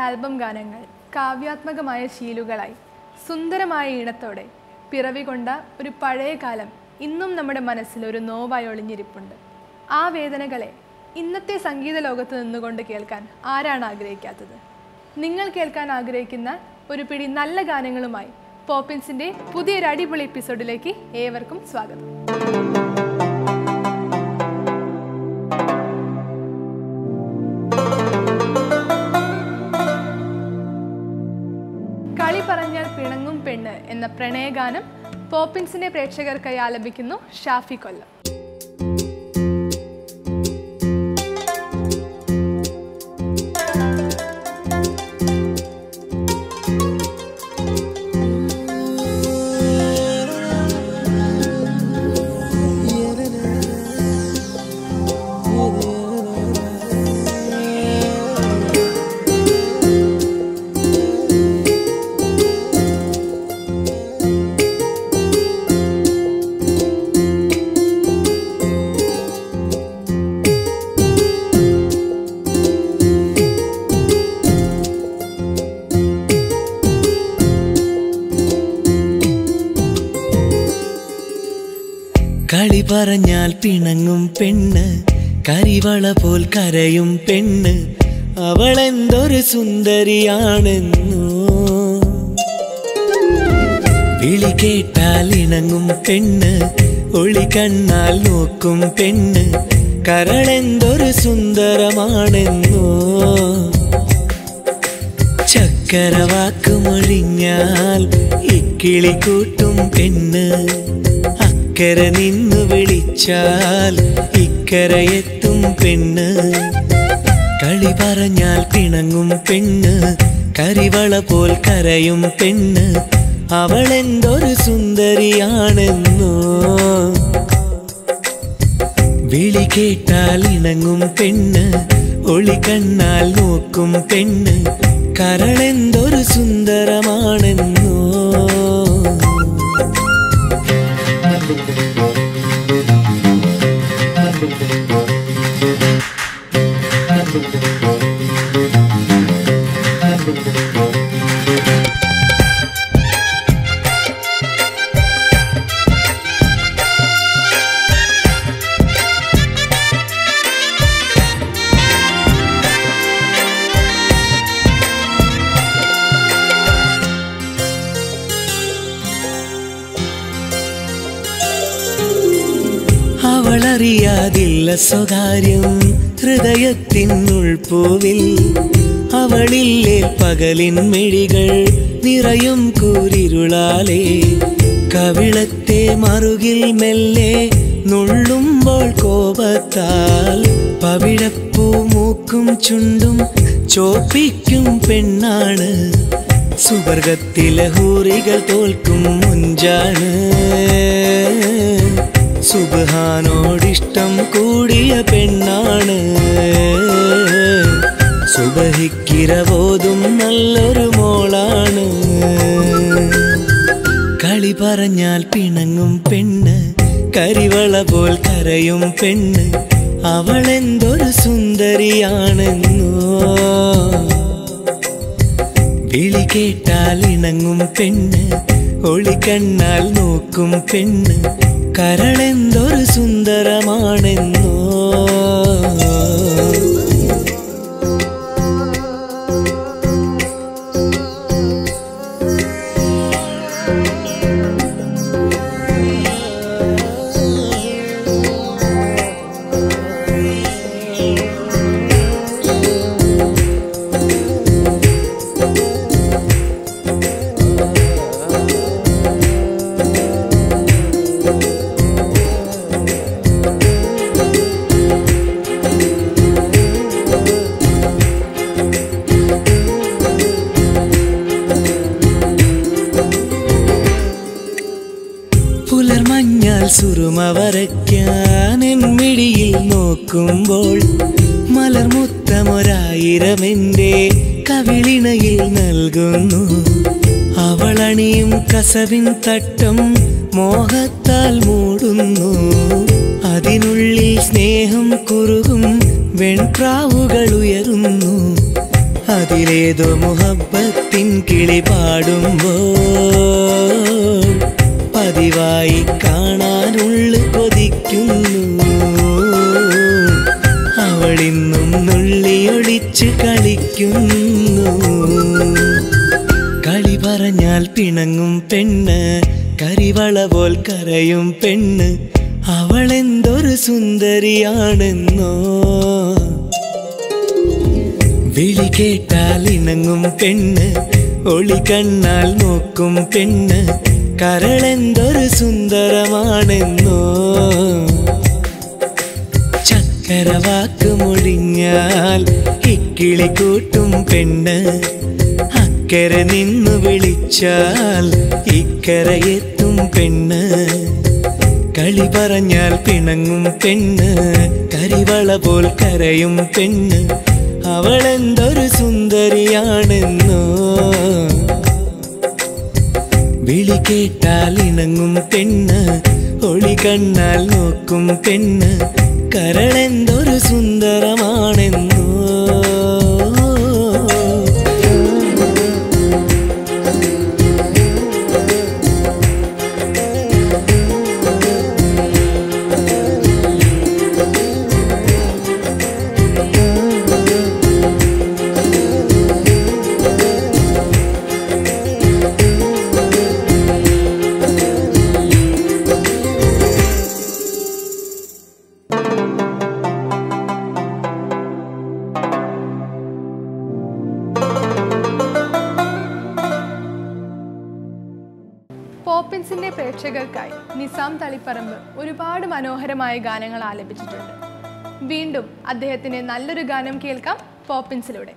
album ഗാനങ്ങൾ കാവ്യാത്മകമായ ശീലുകളായി സുന്ദരമായ ഈണത്തോടെ പിറവി കൊണ്ട ഒരു പഴയ കാലം ഇന്നും നമ്മുടെ മനസ്സിൽ ഒരു നോവായി ഒളിഞ്ഞിരിപ്പുണ്ട് ആ വേദനകളെ ഇന്നത്തെ സംഗീത ലോകത്ത് നിന്നുകൊണ്ട് കേൾക്കാൻ ആരാണ് ആഗ്രഹിക്കാത്തത് നിങ്ങൾ കേൾക്കാൻ ആഗ്രഹിക്കുന്ന ഒരു പിടി നല്ല ഗാനങ്ങളുമായി പോപ്പിൻസിന്റെ പുതിയൊരു അടിപൊളി എപ്പിസോഡിലേക്ക് ഏവർക്കും സ്വാഗതം കളി പറഞ്ഞാൽ പിണങ്ങും പെണ്ണ് എന്ന പ്രണയഗാനം പോപ്പിൻസിന്റെ പ്രേക്ഷകർക്കായി ആലപിക്കുന്നു ഷാഫി കൊല്ലം കളി പറഞ്ഞാൽ പിണങ്ങും പെണ്ണ് കരിവള പോൽ കരയും പെണ്ണ് അവളെന്തൊരു സുന്ദരിയാണെന്നു വിളി കേട്ടാൽ ഇണങ്ങും പെണ്ണ് ഒളി കണ്ണാൽ നോക്കും പെണ്ണ് കരളെന്തൊരു സുന്ദരമാണെന്നോ ചക്കരവാക്കുമൊഴിഞ്ഞാൽ ഇക്കിളി കൂട്ടും പെണ്ണ് അക്കരെ നിന്നു വിളിച്ചാൽ ഇക്കരയെത്തും പെണ്ണ് കളി പറഞ്ഞാൽ പിണങ്ങും പെണ്ണ് കരിവള പോൽ കരയും പെണ്ണ് അവളെന്തൊരു സുന്ദരിയാണെന്നോ വിളി കേട്ടാൽ ഇണങ്ങും പെണ്ണ് ഒളി കണ്ണാൽ നോക്കും പെണ്ണ് കരളെന്തൊരു സുന്ദരമാണെന്നോ അവളറിയാതില്ല സ്വകാര്യം ഹൃദയത്തിനുൾപ്പൂവിൽ അവളില്ലേ പകലിൻ മിഴികൾ നിറയും കൂരിരുളാലേ കവിളത്തെ മറുകിൽ മെല്ലെ നുള്ളുമ്പോൾ കോപത്താൽ പവിഴപ്പൂ മൂക്കും ചുണ്ടും ചോപ്പിക്കും പെണ്ണാണ് സുവർഗത്തിലെ ഹൂറികൾ തോൽക്കും മുഞ്ചാണ് സുബഹാനോടിഷ്ടം കൂടിയ പെണ്ണാണ് സുബഹിക്കിരവോതും നല്ലൊരു മോളാണ് കളി പറഞ്ഞാൽ പിണങ്ങും പെണ്ണ് കരിവള പോൽ കരയും പെണ്ണ് അവളെന്തൊരു സുന്ദരിയാണെന്നോ വിളി കേട്ടാൽ ഇണങ്ങും പെണ്ണ് ഒളി കണ്ണാൽ നോക്കും പെണ്ണ് കരളെന്തൊരു സുന്ദരമാണെന്നോ പുലർമഞ്ഞാൽ സുറുമ വരയ്ക്കാൻ എൻ മിഴിയിൽ നോക്കുമ്പോൾ മലർമുത്തമൊരായിരം എൻ്റെ കവിളിണയിൽ നൽകുന്നു അവളണിയും കസവിൻ തട്ടം മോഹത്താൽ മൂടുന്നു അതിനുള്ളിൽ സ്നേഹം കുറുകും വെൺപ്രാവുകൾ ഉയരുന്നു അതിലേതോ മുഹബത്തിൻ കിളി പാടുമ്പോൾ പതിവായി കാണാനുള്ളു കൊതിക്കുന്നു അവളിന്നും നുള്ളിയൊളിച്ച് കളിക്കുന്നു കളി പറഞ്ഞാൽ പിണങ്ങും പെണ്ണ് കരിവള പോൽ കരയും പെണ്ണ് അവളെന്തൊരു സുന്ദരിയാണെന്നോ വിളി കേട്ടാൽ ഇണങ്ങും പെണ്ണ് ഒളി കണ്ണാൽ നോക്കും പെണ്ണ് കരളെന്തൊരു സുന്ദരമാണെന്നോ ചക്കരവാക്ക് മൊഴിഞ്ഞാൽ ഇക്കിളി കൂട്ടും പെണ്ണ് അക്കരെ നിന്നു വിളിച്ചാൽ ഇക്കരയെത്തും പെണ്ണ് കളി പറഞ്ഞാൽ പിണങ്ങും പെണ്ണ് കരിവള പോൽ കരയും പെണ്ണ് അവളെന്തൊരു സുന്ദരിയാണെന്നോ വിളി കേട്ടാൽ ഇണങ്ങും പെണ്ണ് ഒളി കണ്ണാൽ നോക്കും പെണ്ണ് കരളെന്തൊരു സുന്ദരമാണെന്നോ പോപ്പിൻസിന്റെ പ്രേക്ഷകർക്കായി നിസാം തളിപ്പറമ്പ് ഒരുപാട് മനോഹരമായ ഗാനങ്ങൾ ആലപിച്ചിട്ടുണ്ട് വീണ്ടും അദ്ദേഹത്തിന്റെ നല്ലൊരു ഗാനം കേൾക്കാം പോപ്പിൻസിലൂടെ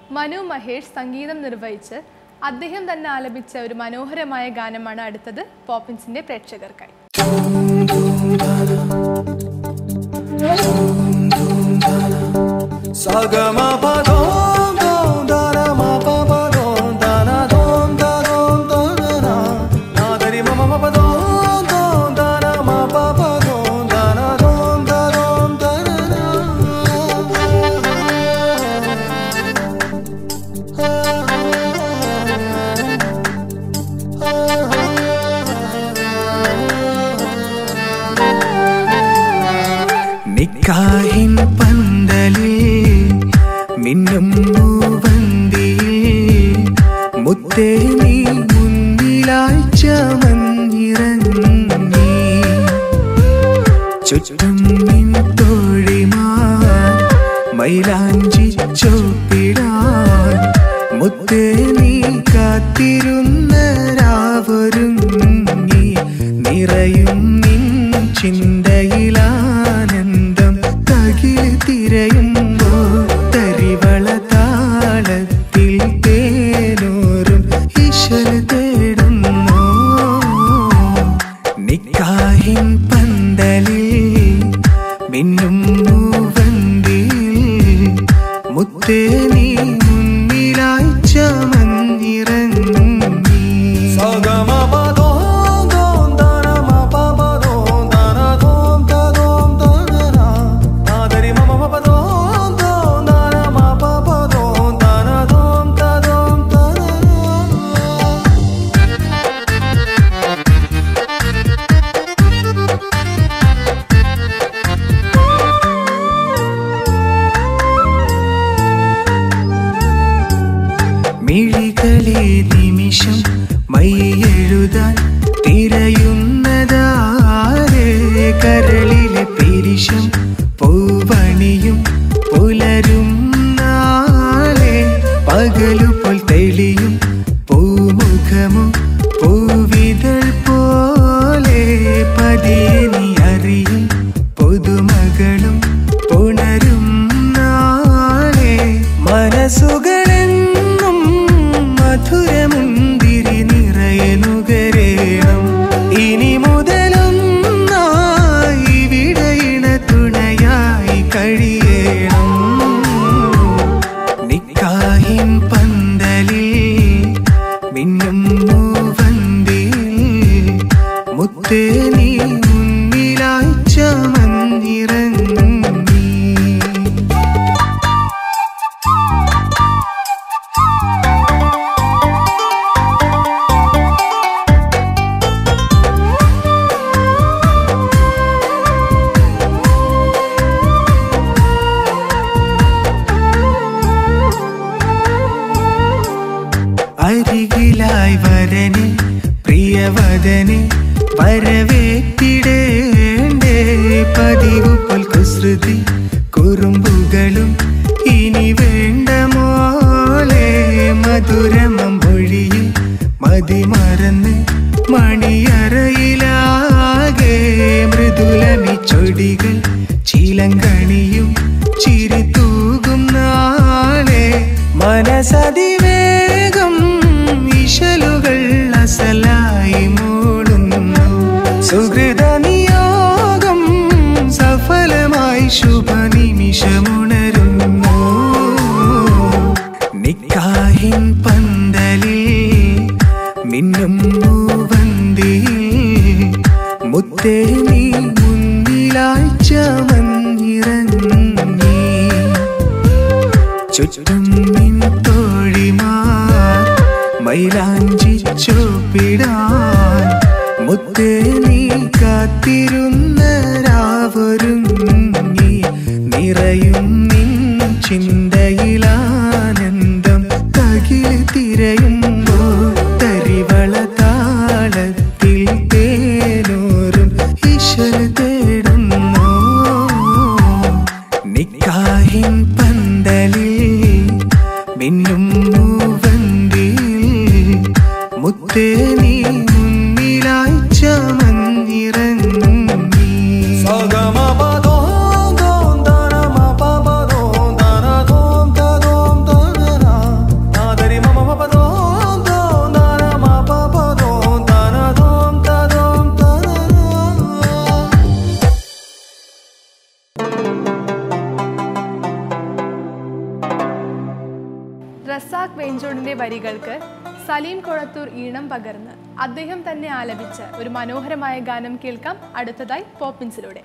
മനു മഹേഷ് സംഗീതം നിർവഹിച്ച് അദ്ദേഹം തന്നെ ആലപിച്ച ഒരു മനോഹരമായ ഗാനമാണ് അടുത്തത് പോപ്പിൻസിന്റെ പ്രേക്ഷകർക്കായി Sagama pa dom dom da da ma pa pa dom da na dom da dom da na na na da ri ma ma ma pa dom dom da na ma pa pa dom da na dom da dom da na നിക്കാഹിൻ പന്തലിൽ മിന്നും മൂവന്തിയിൽ മുത്തേ നീ മുന്നിലായി ചമഞ്ഞിറങ്ങി ചുറ്റും നിൻ തോഴിമാർ മൈലാഞ്ചി ചോപ്പിടാൻ മുത്തേ നീ കാത്തിരുന്ന രാവൊരുങ്ങി നിറയും നിൻ ചിന്തയിലാനന്ദം തകിൽ തിരയുമ്പോൾ തരിവള താളത്തിൽ തേനൂറും ഈശ്വര തേടുന്നു നിക്കാഹിൻ പന്തലിൽ മിന്നും മൂവന്തിയിൽ മുത്തേ നീ മുന്നിലായി ചമഞ്ഞിറങ്ങി Sagama pa dom dom da na ma pa pa dom da na dom da dom da na na na da ri ma ma ma pa dom dom da na ma pa pa dom da na dom da dom da na മിഴികളെ നിമിഷം മൈയെഴുതാൻ തിരയുന്നതാരെ കരളിലെ പെരിശം പൂവണിയും പുലരും നാളെ പകലുപോൽ തെളിയും പൂമുഖമും പൂവിതൾ പോലെ പതിയെ നീ അറിയും പുതുമകളും പുണരും നാളെ മനസ്സുകളെന്നും മധുരമുന്തിരി നിറയെ നുകരേണം ഇനി മുതലൊന്നായി വിടയിണ തുണയായി കഴിയണം നിക്കാഹിൻ പന്തലിൽ മിന്നും മൂവന്തിയിൽ മുത്തേ നീ മുന്നിലായി ചമഞ്ഞിറങ്ങി അരികിലായി വരനെ പ്രിയവദനെ വരവേറ്റിടേണ്ടേ പതിവ് പോൽ കുസൃതി കുറുമ്പുകളും ഇനി വേണ്ട മോലെ മധുരമം മൊഴിയിൽ മതിമറന്ന് മണിയറയിലാകെ മൃദുലമി ചൊടികൾ ചിലങ്കണിയും ചിരി തൂകും നാളെ മനസതിവേഗം ഇശലുകൾ അസലായി മൂടുന്നു സുഹൃത നിയോഗം സഫലമായി ശുഭനിമിഷമുണരുന്നു നിക്കാഹിൻ പന്തലിൽ മിന്നും മൂവന്തിയിൽ മുത്തേ നീ മുന്നിലായി ചമഞ്ഞിറങ്ങി ചുറ്റും നിൻ തോഴിമാർ മൈലാഞ്ചി ചോപ്പിടാൻ മുത്തേ നീ കാത്തിരുന്ന രാവൊരുങ്ങി നിറയും നിൻ ചിന്തയിലാനന്ദം തകിൽ തിരയുമ്പോൾ തരിവള താളത്തിൽ തേനൂറും ഈശ്വര തേടുന്നു നിക്കാഹിൻ പന്തലിൽ മിന്നും മൂവന്തിയിൽ മുത്തേ നീ മുന്നിലായി ചമഞ്ഞിറങ്ങി Sagama pa dom dom da na ma pa pa dom da na dom da dom da na na Razak വെഞ്ചോടിന്റെ വരികൾക്ക് സലീം കൊളത്തൂർ ഈണം പകർന്ന് അദ്ദേഹം തന്നെ ആലപിച്ച ഒരു മനോഹരമായ ഗാനം കേൾക്കാം അടുത്തതായി പോപ്പിൻസിലൂടെ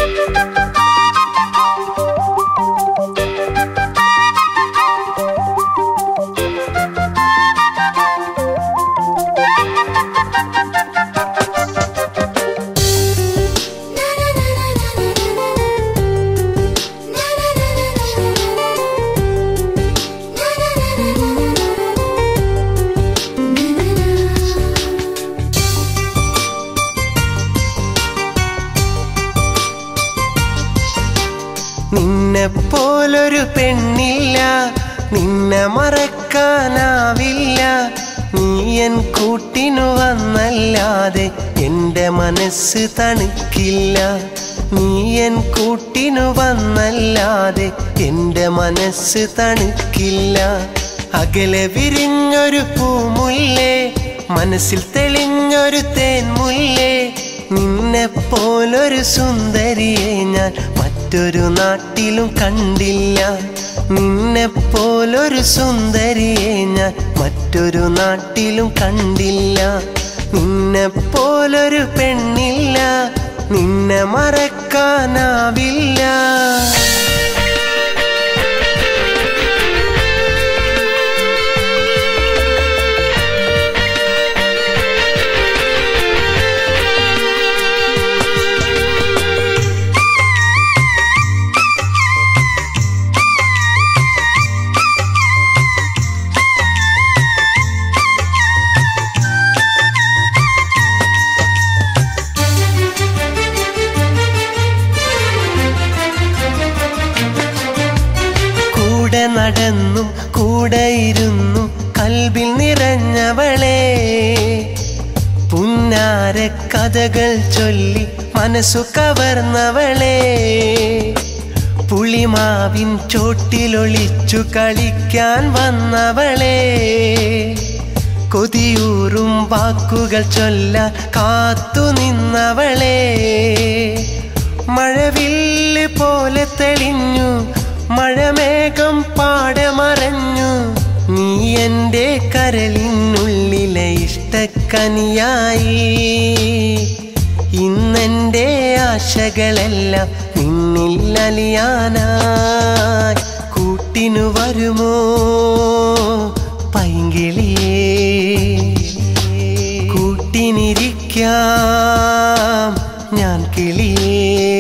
നിന്നെ പോലൊരു പെണ്ണില്ല നിന്നെ മറക്കാനാവില്ല നീ എൻ കൂട്ടിനു വന്നല്ലാതെ എൻ്റെ മനസ്സ് തണുക്കില്ല നീ എൻ കൂട്ടിനു വന്നല്ലാതെ എൻ്റെ മനസ്സ് തണുക്കില്ല അകലെ വിരിഞ്ഞൊരു പൂമുല്ലേ മനസ്സിൽ തെളിഞ്ഞൊരു തേൻമുല്ലേ നിന്നെ പോലൊരു സുന്ദരിയെ ഞാൻ മറ്റൊരു നാട്ടിലും കണ്ടില്ല നിന്നെ പോലൊരു സുന്ദരിയെ ഞാൻ മറ്റൊരു നാട്ടിലും കണ്ടില്ല നിന്നെ പോലൊരു പെണ്ണില്ല നിന്നെ മറക്കാനാവില്ല കൂടെ നടന്നും കൂടെ ഇരുന്നും കൽബിൽ നിറഞ്ഞവളെ പുന്നാര കഥകൾ ചൊല്ലി മനസ്സു കവർന്നവളെ പുളിമാവിൻ ചോട്ടിലൊളിച്ചു കളിക്കാൻ വന്നവളെ കൊതിയൂറും വാക്കുകൾ ചൊല്ലാൻ കാത്തു നിന്നവളെ മഴവില്ല് പോലെ തെളിഞ്ഞു മഴമേഘം പാടെ മറഞ്ഞു നീ എൻ്റെ കരളിനുള്ളിലെ ഇഷ്ടക്കനിയായി ഇന്നെൻ്റെ ആശകളെല്ലാം നിന്നിൽ അലിയാനായി കൂട്ടിനു വരുമോ പൈങ്കിളിയേ കൂട്ടിനിരിക്കാം ഞാൻ കിളിയേ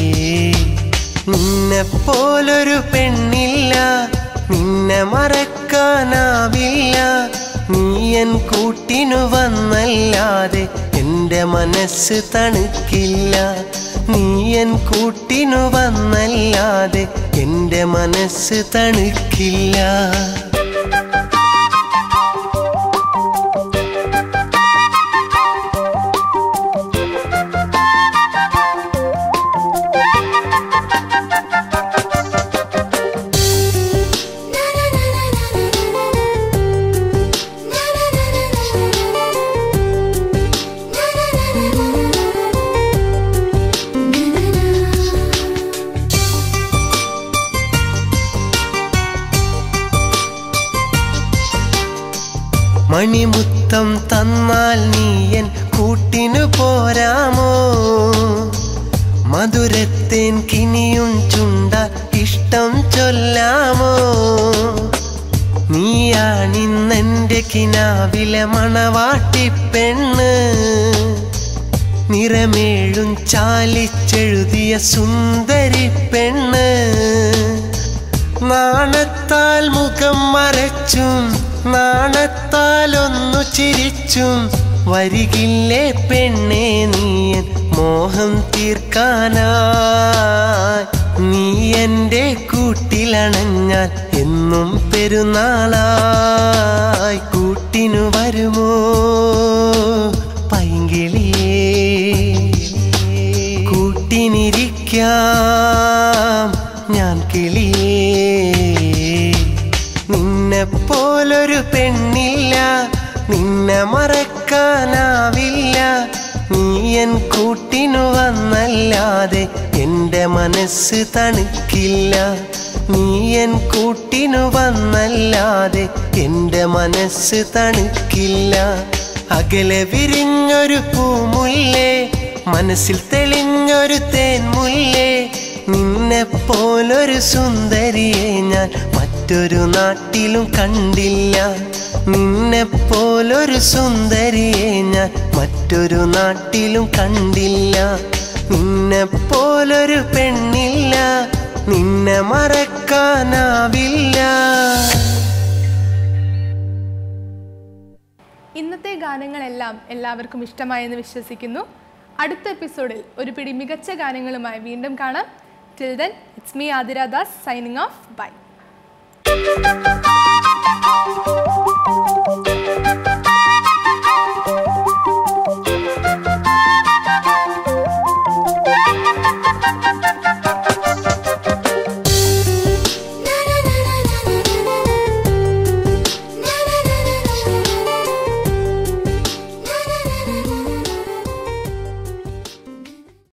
നിന്നെ പോലൊരു പെണ്ണില്ല നിന്നെ മറക്കാനാവില്ല നീ എൻ കൂട്ടിനു വന്നല്ലാതെ എൻ്റെ മനസ്സ് തണുക്കില്ല നീ എൻ കൂട്ടിനു വന്നല്ലാതെ എൻ്റെ മനസ്സ് തണുക്കില്ല മണിമുത്തം തന്നാൽ നീയൻ കൂട്ടിനു പോരാമോ മധുരത്തേൻ കിനിയും ചുണ്ട ഇഷ്ടം ചൊല്ലാമോ നീയാണിന്നെൻ്റെ കിനാവിലെ മണവാട്ടി പെണ്ണ് നിറമേഴും ചാലിച്ചെഴുതിയ സുന്ദരി പെണ്ണ് നാണത്താൽ മുഖം മറച്ചും നാണത്താൽ ഒന്നു ചിരിച്ചും വരികില്ലേ പെണ്ണെ നീയൻ മോഹം തീർക്കാനായി നീ എൻ്റെ കൂട്ടിലണഞ്ഞാൽ എന്നും പെരുന്നാളായി കൂട്ടിനു വരുമോ പൈങ്കിളിയേ കൂട്ടിനിരിക്കാം ഞാൻ കിളിയേ നിന്നെ പോലൊരു പെണ്ണില്ല നിന്നെ മറക്കാനാവില്ല നീ എൻ കൂട്ടിനു വന്നല്ലാതെ എൻ്റെ മനസ്സ് തണുക്കില്ല നീ എൻ കൂട്ടിനു വന്നല്ലാതെ എൻ്റെ മനസ്സ് തണുക്കില്ല അകലെ വിരിഞ്ഞൊരു പൂമുല്ലേ മനസ്സിൽ തെളിഞ്ഞൊരു തേൻമുല്ലേ നിന്നെ പോലൊരു സുന്ദരിയെ ഞാൻ മറ്റൊരു നാട്ടിലും കണ്ടില്ല നിന്നെ പോലൊരു സുന്ദരിയെ ഞാൻ മറ്റൊരു നാട്ടിലും കണ്ടില്ല നിന്നെ പോലൊരു പെണ്ണില്ല നിന്നെ മറക്കാനാവില്ല ഇന്നത്തെ ഗാനങ്ങളെല്ലാം എല്ലാവർക്കും ഇഷ്ടമായെന്ന് വിശ്വസിക്കുന്നു അടുത്ത എപ്പിസോഡിൽ ഒരു പിടി മികച്ച ഗാനങ്ങളുമായി വീണ്ടും കാണാം till then it's me Athira Das signing off by